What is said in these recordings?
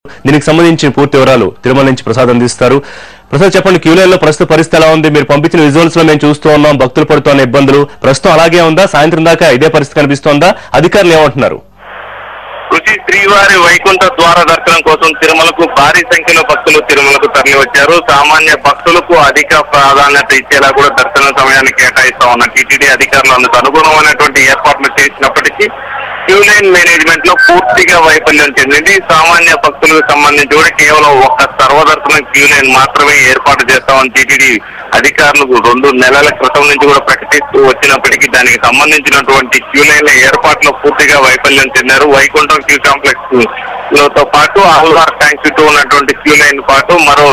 దీనికి సంబంధించిన పూర్తి వివరాలు తిరుమల నుంచి ప్రసాద్ అందిస్తారు ప్రసాద్ చెప్పండి క్యూ లైన్ లో ప్రస్తుత పరిస్థితి ఎలా ఉంది మీరు పంపించిన విజువల్స్ లో మేము చూస్తూ ఉన్నాం భక్తులు పడుతున్న ఇబ్బందులు ప్రస్తుతం అలాగే ఉందా సాయంత్రం దాకా ఇదే పరిస్థితి కనిపిస్తోందా అధికారులు ఏమంటున్నారు కృషి శ్రీవారి వైకుంఠ ద్వార దర్శనం కోసం తిరుమలకు భారీ సంఖ్యలో భక్తులు తిరుమలకు తరలి వచ్చారు సామాన్య భక్తులకు అధిక ప్రాధాన్యత ఇచ్చేలా కూడా దర్శన సమయాన్ని కేటాయిస్తా ఉన్న టీటీడీ అధికారులు అందుకు అనుగుణమైనటువంటి ఏర్పాట్లు చేసినప్పటికీ క్యూ లైన్ మేనేజ్మెంట్ లో పూర్తిగా వైఫల్యం చెందింది సామాన్య భక్తులకు సంబంధించి కూడా కేవలం ఒక్క సర్వదర్శనం క్యూ లైన్ మాత్రమే ఏర్పాటు చేస్తామని టీటీడీ అధికారులు రెండు నెలల క్రితం నుంచి కూడా ప్రకటిస్తూ వచ్చినప్పటికీ దానికి సంబంధించినటువంటి క్యూ లైన్ ఏర్పాట్లో పూర్తిగా వైఫల్యం చెందారు వైకుంఠం క్యూ కాంప్లెక్స్ లతో పాటు ఆల్వార్ ట్యాంక్ చుట్టూ ఉన్నటువంటి క్యూ లైన్ పాటు మరో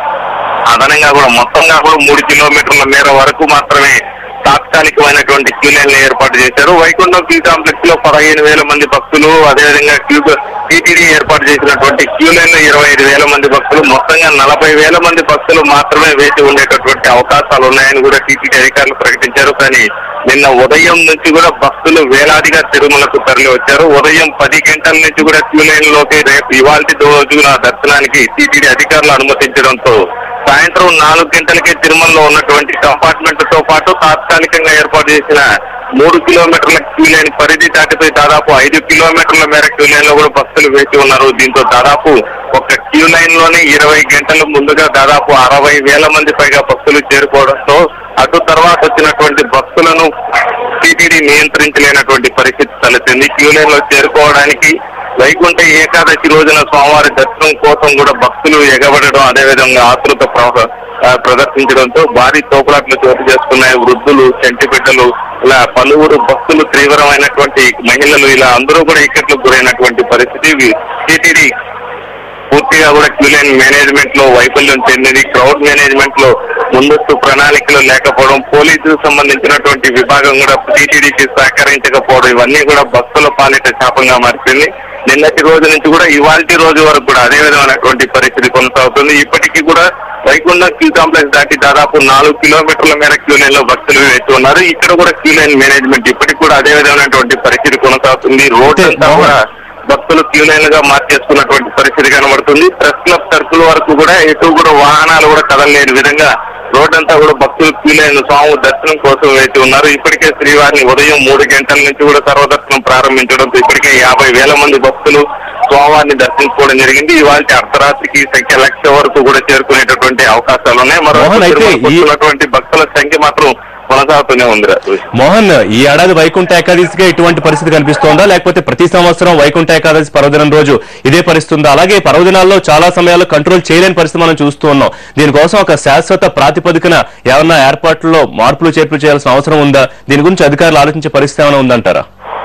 అదనంగా కూడా మొత్తంగా కూడా మూడు కిలోమీటర్ల మేర వరకు మాత్రమే తాత్కాలికమైనటువంటి క్యూ లైన్ ఏర్పాటు చేశారు వైకుంఠం క్యూ కాంప్లెక్స్ లో పదిహేను వేల మంది భక్తులు అదేవిధంగా క్యూ టీటీడీ ఏర్పాటు చేసినటువంటి క్యూ లైన్ లో ఇరవై ఐదు వేల మంది భక్తులు మొత్తంగా నలభై వేల మంది భక్తులు మాత్రమే వేచి ఉండేటటువంటి అవకాశాలు ఉన్నాయని కూడా టీటీడీ అధికారులు ప్రకటించారు కానీ నిన్న ఉదయం నుంచి కూడా భక్తులు వేలాదిగా తిరుమలకు తరలి వచ్చారు ఉదయం పది గంటల నుంచి కూడా క్యూ లైన్ లోకి రేపు ఇవాళ రోజున దర్శనానికి టీటీడీ అధికారులు అనుమతించడంతో సాయంత్రం నాలుగు గంటలకే తిరుమలలో ఉన్నటువంటి కంపార్ట్మెంట్ తో పాటు తాత్కాలికంగా ఏర్పాటు చేసిన మూడు కిలోమీటర్ల క్యూ లైన్ పరిధి దాటిపోయి దాదాపు ఐదు కిలోమీటర్ల మేర క్యూ లైన్ లో కూడా భక్తులు వేచి ఉన్నారు దీంతో దాదాపు ఒక క్యూ లైన్ లోనే ఇరవై గంటల ముందుగా దాదాపు అరవై వేల మంది పైగా భక్తులు చేరుకోవడంతో అటు తర్వాత వచ్చినటువంటి భక్తులను టీటీడీ నియంత్రించలేనటువంటి పరిస్థితి తలెత్తింది క్యూ లైన్ లో చేరుకోవడానికి వైకుంఠ ఏకాదశి రోజున స్వామివారి దర్శనం కోసం కూడా భక్తులు ఎగబడడం అదేవిధంగా ఆతృత ప్ర- ఆ, ప్రదర్శించడంతో భారీ తోపులాట్లు చోటు చేసుకున్నాయి వృద్ధులు చంటి బిడ్డలు ఇలా పలువురు భక్తులు తీవ్రమైనటువంటి మహిళలు ఇలా అందరూ కూడా ఇక్కట్లకు గురైనటువంటి పరిస్థితి టీటీడీ పూర్తిగా కూడా క్యూ లైన్ మేనేజ్మెంట్ లో వైఫల్యం చెందింది క్రౌడ్ మేనేజ్మెంట్ లో ముందస్తు ప్రణాళికలు లేకపోవడం పోలీసులకు సంబంధించినటువంటి విభాగం కూడా టీటీడీకి సహకరించకపోవడం ఇవన్నీ కూడా భక్తుల పాలిట శాపంగా మారిపోయింది నిన్నటి రోజు నుంచి కూడా ఇవాల్టి రోజు వరకు కూడా అదే విధమైనటువంటి పరిస్థితి కొనసాగుతుంది ఇప్పటికీ కూడా వైకుంఠం క్యూ కాంప్లెక్స్ దాటి దాదాపు నాలుగు కిలోమీటర్ల మేర క్యూ లైన్ లో భక్తులు వేచి ఉన్నారు ఇక్కడ కూడా క్యూ లైన్ మేనేజ్మెంట్ ఇప్పటికి కూడా అదే విధమైనటువంటి పరిస్థితి కొనసాగుతుంది రోడ్ అంతా కూడా భక్తులు క్యూ లైన్ గా మార్చేసుకున్నటువంటి పరిస్థితి కనబడుతుంది ప్రెస్ క్లబ్ సర్కిల్ వరకు కూడా ఎటు కూడా వాహనాలు కూడా కదలలేని విధంగా రోడ్డంతా కూడా భక్తులు క్యూ లైన్ స్వామి దర్శనం కోసం వేచి ఉన్నారు ఇప్పటికే శ్రీవారిని ఉదయం మూడు గంటల నుంచి కూడా సర్వదర్శనం ప్రారంభించడంతో ఇప్పటికే యాభై వేల మంది భక్తులు స్వామివారిని దర్శించుకోవడం జరిగింది ఇవాళ అర్ధరాత్రికి సంఖ్య లక్ష వరకు కూడా చేరుకునేటటువంటి అవకాశాలు ఉన్నాయి మరో మోహన్, అయితే ఈ- ఉన్నటువంటి భక్తుల సంఖ్య మాత్రం కొనసాగుతూనే ఉంది రాజు. మోహన్ ఈ ఏడాది వైకుంఠ ఏకాదశిగా ఇటువంటి పరిస్థితి కనిపిస్తోందా లేకపోతే ప్రతి సంవత్సరం వైకుంఠ ఏకాదశి పర్వదినం రోజు ఇదే పరిస్థితి ఉందా అలాగే పర్వదినాల్లో చాలా సమయాల్లో కంట్రోల్ చేయలేని పరిస్థితి మనం చూస్తూ ఉన్నాం దీనికోసం ఒక శాశ్వత ప్రాతిపదికన ఏమన్నా ఏర్పాట్లలో మార్పులు చేర్పులు చేయాల్సిన అవసరం ఉందా దీని గురించి అధికారులు ఆలోచించే పరిస్థితి ఏమైనా ఉందంటారా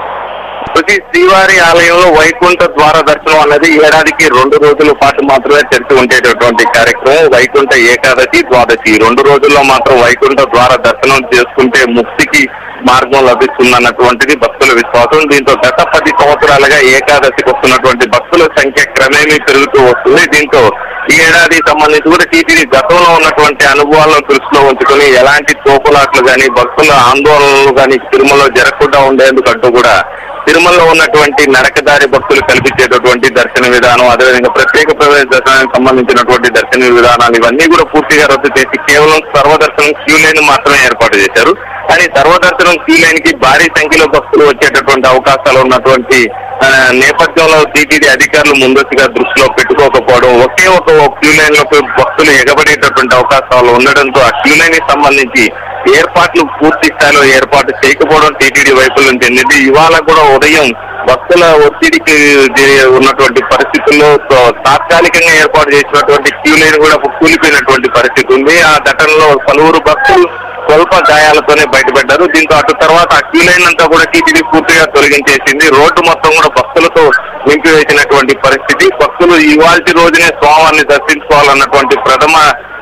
ప్రతి శ్రీవారి ఆలయంలో వైకుంఠ ద్వార దర్శనం అన్నది ఏడాదికి రెండు రోజుల పాటు మాత్రమే తెరిచి ఉండేటటువంటి కార్యక్రమం వైకుంఠ ఏకాదశి ద్వాదశి ఈ రెండు రోజుల్లో మాత్రం వైకుంఠ ద్వార దర్శనం చేసుకుంటే ముక్తికి మార్గం లభిస్తుందన్నటువంటిది భక్తుల విశ్వాసం దీంతో గత పది సంవత్సరాలుగా ఏకాదశికి వస్తున్నటువంటి భక్తుల సంఖ్య క్రమేమీ పెరుగుతూ వస్తుంది దీంతో ఈ ఏడాది సంబంధించి కూడా టీటీడీ గతంలో ఉన్నటువంటి అనుభవాలను దృష్టిలో ఉంచుకొని ఎలాంటి తోపులాట్లు కానీ భక్తుల ఆందోళనలు కానీ తిరుమలలో జరగకుండా ఉండేందుకంటూ కూడా తిరుమలలో ఉన్నటువంటి నరకదారి భక్తులు కల్పించేటటువంటి దర్శన విధానం అదేవిధంగా ప్రత్యేక ప్రవేశ దర్శనానికి సంబంధించినటువంటి దర్శన విధానాలు ఇవన్నీ కూడా పూర్తిగా రద్దు చేసి కేవలం సర్వదర్శనం క్యూ లైన్ మాత్రమే ఏర్పాటు చేశారు కానీ సర్వదర్శనం క్యూ లైన్ కి భారీ సంఖ్యలో భక్తులు వచ్చేటటువంటి అవకాశాలు ఉన్నటువంటి ఆ, నేపథ్యంలో టీటీడీ అధికారులు ముందస్తుగా దృష్టిలో పెట్టుకోకపోవడం ఒకే ఒక క్యూ లైన్ లో భక్తులు ఎగబడేటటువంటి అవకాశాలు ఉండడంతో ఆ క్యూ లైన్ కి సంబంధించి ఏర్పాట్లు పూర్తి స్థాయిలో ఏర్పాటు చేయకపోవడం టీటీడీ వైఫల్యం చెందింది ఇవాళ కూడా ఉదయం భక్తుల ఒత్తిడికి జే- ఉన్నటువంటి పరిస్థితుల్లో తో- తాత్కాలికంగా ఏర్పాటు చేసినటువంటి క్యూ లైన్ కూడా కూలిపోయినటువంటి పరిస్థితి ఉంది ఆ ఘటనలో పలువురు భక్తులు స్వల్ప గాయాలతోనే బయటపడ్డారు దీంతో అటు తర్వాత ఆ క్యూ లైన్ అంతా కూడా టీటీడీ పూర్తిగా తొలగించేసింది రోడ్డు మొత్తం కూడా భక్తులతో నింపివేసినటువంటి పరిస్థితి భక్తులు ఇవాల్టి రోజునే స్వామివారిని దర్శించుకోవాలన్నటువంటి ప్రథమ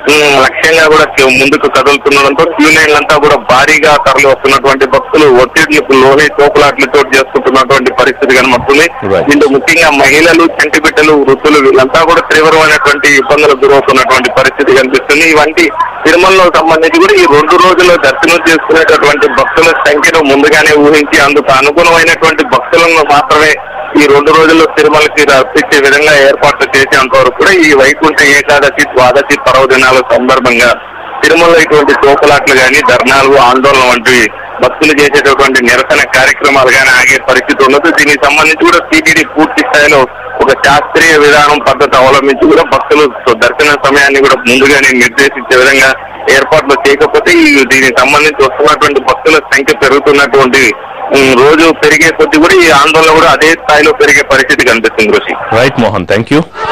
ఉమ్, లక్ష్యంగా కూడా క్యూ- ముందుకు కదులుతుండడంతో క్యూ లైన్లంతా కూడా భారీగా తరలి వస్తున్నటువంటి భక్తులు ఒత్తిడిలకు లోనే తోపులాట్లు చోటు చేసుకుంటున్నటువంటి పరిస్థితి కనబడుతుంది Right. దీంట్లో ముఖ్యంగా మహిళలు చంటి బిడ్డలు వృద్ధులు వీళ్ళంతా కూడా తీవ్రమైనటువంటి ఇబ్బందులకు గురవుతున్నటువంటి పరిస్థితి కనిపిస్తుంది ఇవంటి తిరుమలలో సంబంధించి కూడా ఈ రెండు రోజుల్లో దర్శనం చేసుకునేటటువంటి భక్తుల సంఖ్యను ముందుగానే ఊహించి అందుకు అనుగుణమైనటువంటి భక్తులను మాత్రమే ఈ రెండు రోజుల్లో తిరుమలకి రప్పించే విధంగా ఏర్పాట్లు చేసేంత వరకు కూడా ఈ వైకుంఠ ఏకాదశి ద్వాదశి పర్వదినాల సందర్భంగా తిరుమలలో ఇటువంటి తోపులాట్లు గాని ధర్నాలు ఆందోళన వంటివి భక్తులు చేసేటటువంటి నిరసన కార్యక్రమాలు గాని ఆగే పరిస్థితి ఉండదు దీనికి సంబంధించి కూడా టీటీడీ పూర్తి స్థాయిలో ఒక శాస్త్రీయ విధానం పద్ధతి అవలంబించి కూడా భక్తులు దర్శన సమయాన్ని కూడా ముందుగానే నిర్దేశించే విధంగా ఏర్పాట్లు చేయకపోతే ఈ దీనికి సంబంధించి వస్తున్నటువంటి భక్తుల సంఖ్య పెరుగుతున్నటువంటి ఉమ్, రోజు పెరిగే కొద్ది కూడా ఈ ఆందోళన కూడా అదే స్థాయిలో పెరిగే పరిస్థితి కనిపిస్తుంది ఋషి రైట్ మోహన్ థ్యాంక్ యూ